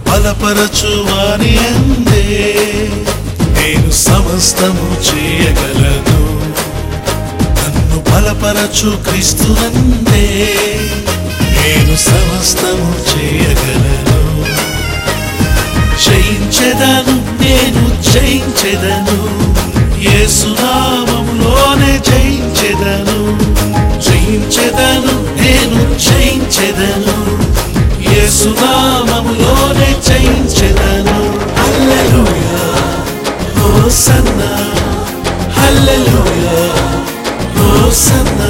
బలపరచు వారి అందే నేను సమస్తము చేయగలను నన్ను బలపరచు క్రీస్తునందే నేను సమస్తము చేయగలను జయించెదను నేను జయించెదను యేసునామములోనే జయించెదను జయించెదను నేను జయించెదను యేసునామములోనే జయించెదను హల్లెలూయా హోసన్నా హల్లెలూయా హోసన్నా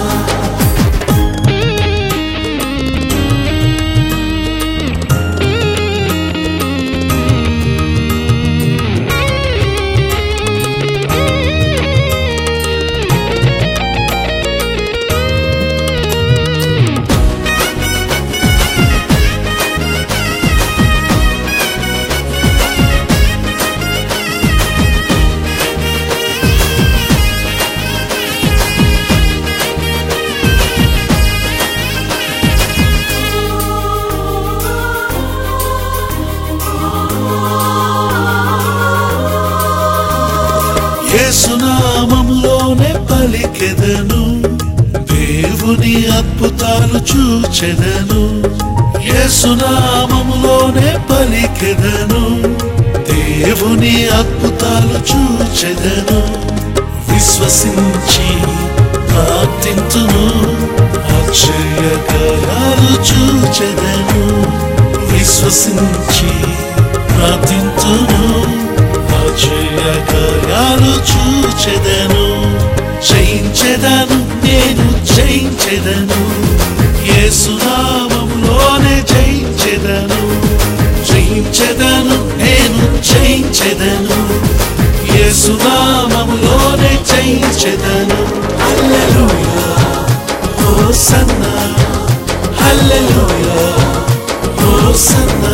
యేసునామములోనే పలికెదను దేవుని అద్భుతాలు చూచెదను యేసునామములోనే పలికెదను దేవుని అద్భుతాలు చూచెదను విశ్వసించి ప్రార్థింతును ఆశ్చర్యకార్యాలు చూచెదను విశ్వసించి ప్రార్థింతును ఆశ్చర్యకార్యాలు చూచెదను జయించెదను నేను జయించెదను యేసునామములోనే జయించెదను జయించెదను నేను జయించెదను యేసునామములోనే జయించెదను హల్లెలూయా హోసన్నా హల్లెలూయా హోసన్నా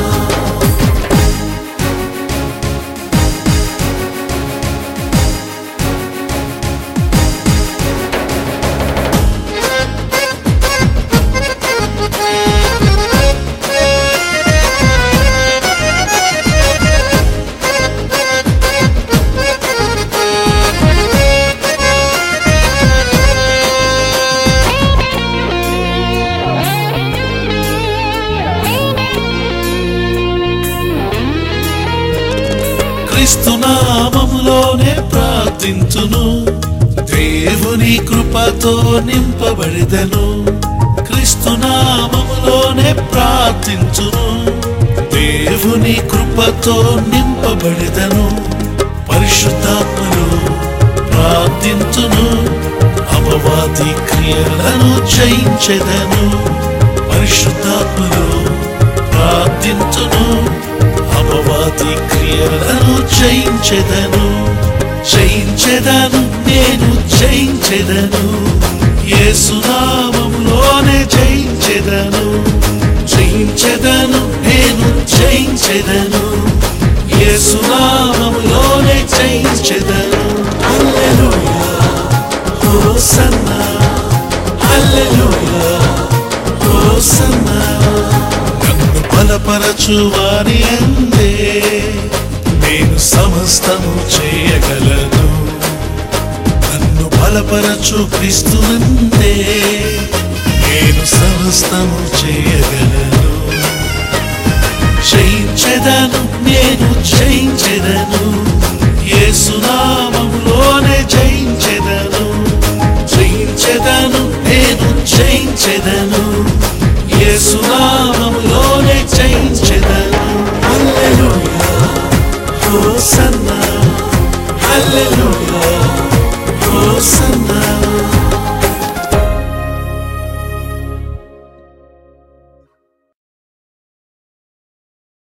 క్రీస్తునామములోనే ప్రార్థించును దేవుని కృపతో నింపబడిదను క్రీస్తునామములోనే ప్రార్థించును దేవుని కృపతో నింపబడిదను పరిశుద్ధాత్మను ప్రార్థించును అపవాది క్రియలను జయించెదను పరిశుద్ధాత్మను ప్రార్థించును అపవాది క్రియలను జయించెదను జయించెదను నేను జయించెదను యేసునామములోనే జయించెదను జయించెదను నేను జయించెదను యేసునామములోనే జయించెదను హల్లెలూయా హోసన్నా హల్లెలూయా హోసన్నా నన్ను బలపరచు వారి అందే నేను సమస్తము చేయగలను నన్ను బలపరచు క్రీస్తునందే నేను సమస్తము చేయగలను జయించెదను నేను జయించెదను యేసునామములోనే జయించెదను జయించెదను నేను జయించెదను యేసునామములోనే జయించెదను హల్లెలూయా హోసన్నా